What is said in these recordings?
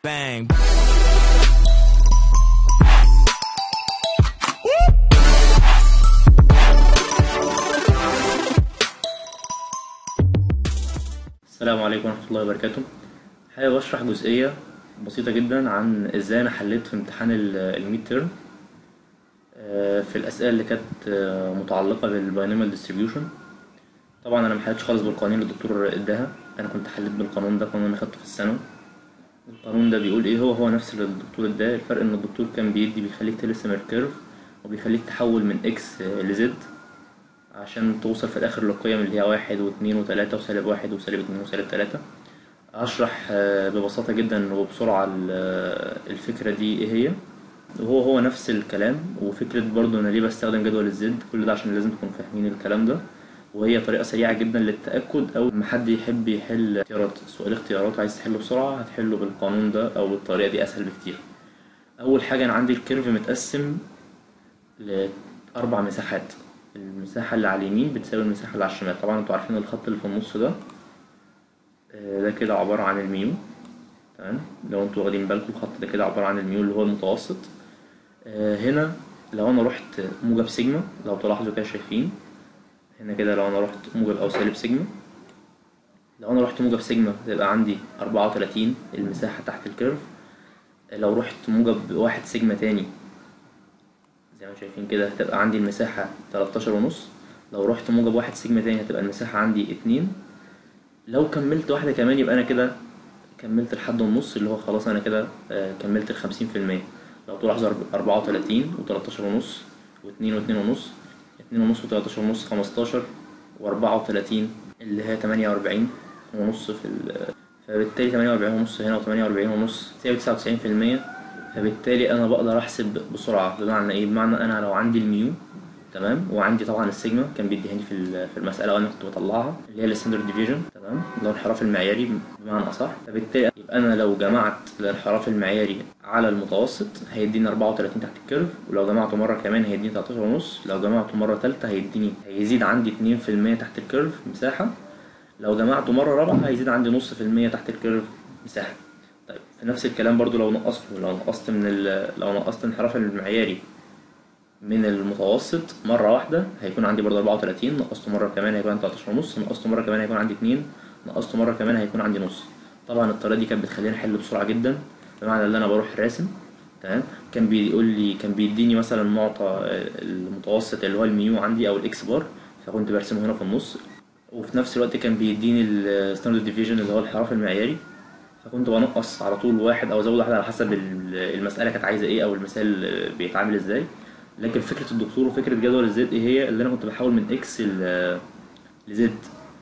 Bang. السلام عليكم ورحمة الله وبركاته حابب أشرح جزئية بسيطة جدا عن إزاي أنا حليت في امتحان الميد تيرم في الأسئلة اللي كانت آه، متعلقة بالباينوميال ديستريبيوشن طبعا أنا محلتش خالص بالقوانين اللي الدكتور اداها أنا كنت حليت بالقانون ده قانون أنا خدته في الثانوي القانون ده بيقول إيه هو هو نفس اللي الدكتور اداه الفرق إن الدكتور كان بيدي بيخليك ترسم الكيرف وبيخليك تحول من إكس لزد عشان توصل في الآخر للقيم اللي هي واحد واتنين وتلاتة وسالب واحد وسالب اتنين وسالب تلاتة هشرح آه، ببساطة جدا وبسرعة ال- آه، الفكرة دي ايه هي وهو هو نفس الكلام وفكرة برضو انا ليه بستخدم جدول الزد كل ده عشان لازم تكونوا فاهمين الكلام ده وهي طريقة سريعة جدا للتأكد أو لما حد يحب يحل اختيارات سؤال اختيارات عايز تحله بسرعة هتحله بالقانون ده أو بالطريقة دي أسهل بكتير أول حاجة أنا عندي الكيرف متقسم لأربع مساحات المساحة اللي على اليمين بتساوي المساحة اللي على الشمال طبعا انتوا عارفين الخط اللي في النص ده آه، ده كده عبارة عن الميو تمام لو انتوا واخدين بالكم الخط ده كده عبارة عن الميو اللي هو المتوسط آه، هنا لو انا رحت موجب سيجما لو تلاحظوا كده شايفين هنا كده لو انا رحت موجب او سالب سيجما لو انا رحت موجب سيجما تبقى عندي أربعة وتلاتين المساحة تحت الكيرف لو رحت موجب واحد سيجما تاني زي ما شايفين كده هتبقى عندي المساحة 13 ونص لو رحت موجب واحد سيجما تاني هتبقى المساحة عندي اتنين لو كملت واحدة كمان يبقى أنا كده كملت لحد النص اللي هو خلاص أنا كده آه، كملت الخمسين في المية لو تلاحظ أربعة وتلاتين وتلاتاشر ونص واتنين واتنين ونص اتنين ونص وتلاتاشر ونص خمستاشر وأربعة وتلاتين اللي هي تمانية وأربعين ونص في ال فبالتالي تمانية وأربعين ونص هنا وتمانية وأربعين ونص تساوي تسعة وتسعين في المية فبالتالي أنا بقدر أحسب بسرعة بمعنى إيه؟ بمعنى أنا لو عندي الميو تمام وعندي طبعا السيجما كان بيديهاني في ال- في المساله وانا كنت بطلعها اللي هي الستاندرد ديفيجن تمام اللي هو الانحراف المعياري بمعنى اصح فبالتالي يبقى انا لو جمعت الانحراف المعياري على المتوسط هيديني 34 تحت الكيرف ولو جمعته مره كمان هيديني 13 ونص لو جمعته مره ثالثه هيديني هيزيد عندي 2% تحت الكيرف مساحه لو جمعته مره رابعه هيزيد عندي نص في المية تحت الكيرف مساحه طيب في نفس الكلام برضو لو نقصته لو نقصت من ال... لو نقصت الانحراف المعياري من المتوسط مرة واحدة هيكون عندي برضه 34 نقصته مرة كمان هيكون عندي 13 ونص نقصته مرة كمان هيكون عندي 2 نقصته مرة كمان هيكون عندي نص طبعا الطريقة دي كانت بتخليني أحل بسرعة جدا بمعنى إن أنا بروح راسم تمام كان بيقول لي كان بيديني مثلا معطى آه، المتوسط اللي هو الميو عندي أو الإكس بار فكنت برسمه هنا في النص وفي نفس الوقت كان بيديني الستاندرد ديفيجن اللي هو الانحراف المعياري فكنت بنقص على طول واحد او ازود واحد على حسب ال- المساله كانت عايزه ايه او المثال بيتعامل ازاي لكن فكره الدكتور وفكره جدول الزد ايه هي اللي انا كنت بحول من اكس ل- لزد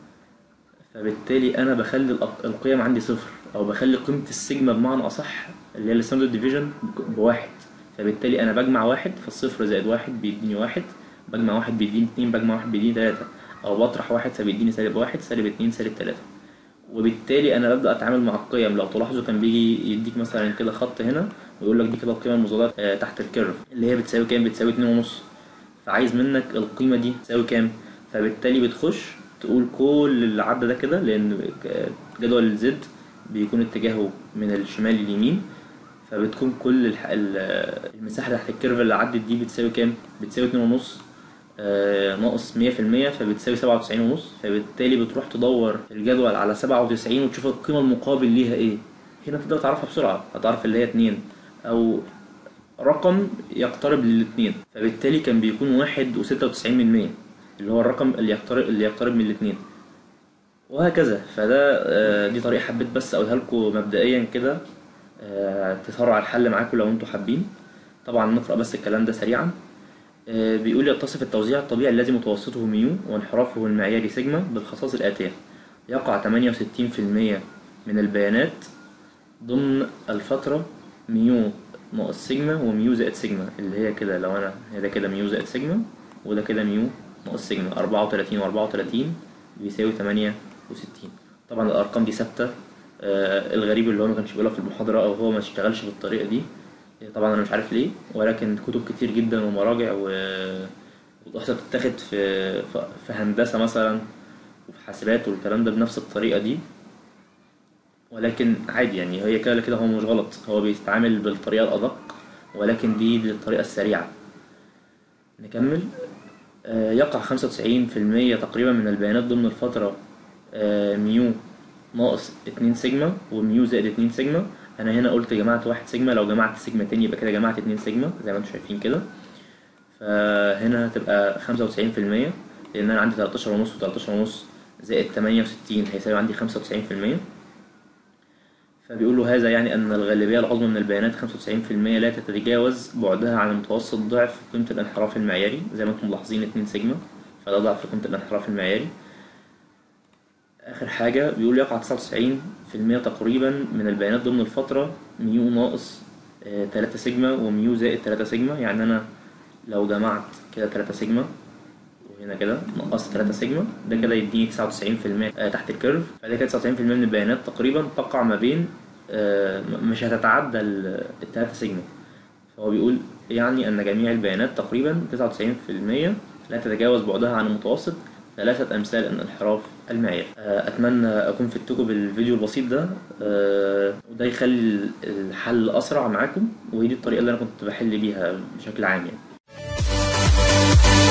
فبالتالي انا بخلي الأق- القيم عندي صفر او بخلي قيمه السيجما بمعنى اصح اللي هي الستاندرد ديفيجن بواحد فبالتالي انا بجمع واحد فالصفر زائد واحد بيديني واحد بجمع واحد بيديني اتنين بجمع واحد بيديني تلاتة او بطرح واحد فبيديني سالب واحد سالب اتنين سالب تلاتة وبالتالي انا ببدا اتعامل مع القيم لو تلاحظوا كان بيجي يديك مثلا كده خط هنا ويقول لك دي كده القيمه المضادة آه، تحت الكيرف اللي هي بتساوي كام بتساوي اتنين ونص فعايز منك القيمه دي تساوي كام فبالتالي بتخش تقول كل اللي عدى ده كده لان جدول الزد بيكون اتجاهه من الشمال لليمين فبتكون كل الح... ال- المساحه تحت الكيرف اللي عدت دي بتساوي كام بتساوي اتنين ونص آه، ناقص مية في المية فبتساوي سبعة وتسعين ونص فبالتالي بتروح تدور الجدول على سبعة وتسعين وتشوف القيمة المقابل ليها ايه هنا تقدر تعرفها بسرعة هتعرف اللي هي اتنين أو رقم يقترب للاتنين فبالتالي كان بيكون واحد وستة وتسعين من مية اللي هو الرقم اللي يقترب اللي يقترب من الاتنين وهكذا فده آه، دي طريقة حبيت بس أقولها لكم مبدئيا كده آه، تسرع الحل معاكم لو انتوا حابين طبعا نقرأ بس الكلام ده سريعا آه، بيقول يتصف التوزيع الطبيعي الذي متوسطه ميو وانحرافه المعياري سيجما بالخصائص الآتية يقع 68% من البيانات ضمن الفترة ميو ناقص سيجما وميو زائد سيجما اللي هي كده لو أنا ده كده ميو زائد سيجما وده كده ميو ناقص سيجما 34 و34 بيساوي 68 طبعا الأرقام دي ثابتة آه، الغريب اللي هو ما كانش بيقولها في المحاضرة أو هو ما اشتغلش بالطريقة دي طبعا انا مش عارف ليه ولكن كتب كتير جدا ومراجع و وتحصل بتتاخد في في هندسة مثلا وفي حاسبات والكلام ده بنفس الطريقة دي ولكن عادي يعني هي كده كده هو مش غلط هو بيستعمل بالطريقة الأدق ولكن دي الطريقة السريعة نكمل آه، يقع خمسة وتسعين في المية تقريبا من البيانات ضمن الفترة آه، ميو ناقص اتنين سيجما وميو زائد اتنين سيجما أنا هنا قلت جمعت واحد سيجما لو جمعت سيجمتين يبقى كده جمعت اتنين سيجما زي ما انتم شايفين كده فهنا هتبقى خمسة وتسعين في المية لأن أنا عندي تلاتاشر ونص وتلاتاشر ونص زائد تمانية وستين هيساوي عندي خمسة وتسعين في المية فبيقولوا هذا يعني أن الغالبية العظمى من البيانات 95% لا تتجاوز بعدها عن متوسط ضعف قيمة الانحراف المعياري زي ما انتم ملاحظين 2 سيجما فده ضعف قيمة الانحراف المعياري آخر حاجة بيقول يقع 99% تقريبا من البيانات ضمن الفترة ميو ناقص آه، 3 سيجما وميو زائد 3 سيجما يعني أنا لو جمعت كده 3 سيجما وهنا كده نقصت 3 سيجما ده كده يديني 99% آه، تحت الكيرف فده كده 99% من البيانات تقريبا تقع ما بين آه، م- مش هتتعدى ال 3 سيجما فهو بيقول يعني أن جميع البيانات تقريبا 99% لا تتجاوز بعدها عن المتوسط ثلاثة أمثال الانحراف المعياري آه، أتمنى أكون فدتكم بالفيديو البسيط ده آه، وده يخلي الحل أسرع معاكم وهي دي الطريقة اللي أنا كنت بحل بيها بشكل عام يعني